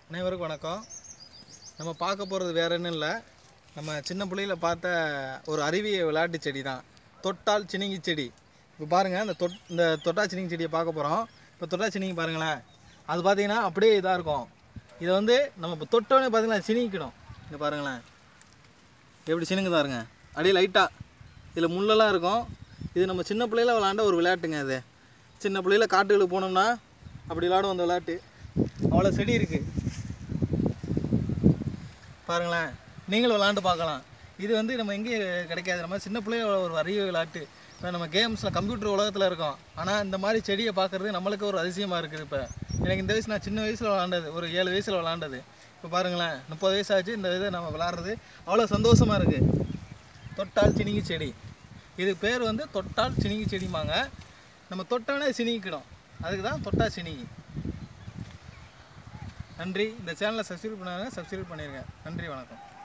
அனைவருக்கும் வணக்கம் நம்ம பார்க்க போகிறது வேற ஒன்றும் இல்லை நம்ம சின்ன பிள்ளையில பார்த்த ஒரு அருவிய விளையாட்டு செடி தான் தொட்டால் சினிங்கி செடி இப்போ பாருங்கள் இந்த தொட் இந்த தொட்டா சினிங்கி செடியை பார்க்க போகிறோம் இப்போ தொட்டா சினிங்கி பாருங்களேன் அது பார்த்தீங்கன்னா அப்படியே இதாக இருக்கும் இதை வந்து நம்ம இப்போ தொட்டோன்னே பார்த்தீங்கன்னா சினிங்கிக்கணும் இங்கே பாருங்களேன் எப்படி சினுங்குதா இருங்க அப்படியே லைட்டாக இதில் முள்ளெல்லாம் இருக்கும் இது நம்ம சின்ன பிள்ளையில விளாண்ட ஒரு விளையாட்டுங்க இது சின்ன பிள்ளையில காட்டுகளுக்கு போனோம்னா அப்படி விளாடுவோம் அந்த விளையாட்டு அவ்வளோ செடி இருக்குது பாருங்களேன் நீங்களும் விளாண்டு பார்க்கலாம் இது வந்து நம்ம எங்கேயும் கிடைக்காது நம்ம சின்ன பிள்ளைய ஒரு அரிய விளையாட்டு இப்போ நம்ம கேம்ஸில் கம்ப்யூட்டர் உலகத்தில் இருக்கோம் ஆனால் இந்த மாதிரி செடியை பார்க்குறது நம்மளுக்கு ஒரு அதிசயமாக இருக்குது இப்போ எனக்கு இந்த வயசு நான் சின்ன வயசில் விளாண்டது ஒரு ஏழு வயசில் விளாண்டது இப்போ பாருங்களேன் முப்பது வயசு ஆச்சு இந்த இதை நம்ம விளாட்றது அவ்வளோ சந்தோஷமாக இருக்குது தொட்டால் சினிங்கி செடி இது பேர் வந்து தொட்டால் சினிங்கி செடிமாங்க நம்ம தொட்டானே சினிங்கிக்கிடும் அதுக்கு தான் தொட்டா சினிங்கி நன்றி இந்த சேனலை சப்ஸ்கிரைப் பண்ணாங்க சப்ஸ்கிரைப் பண்ணிடுங்க நன்றி வணக்கம்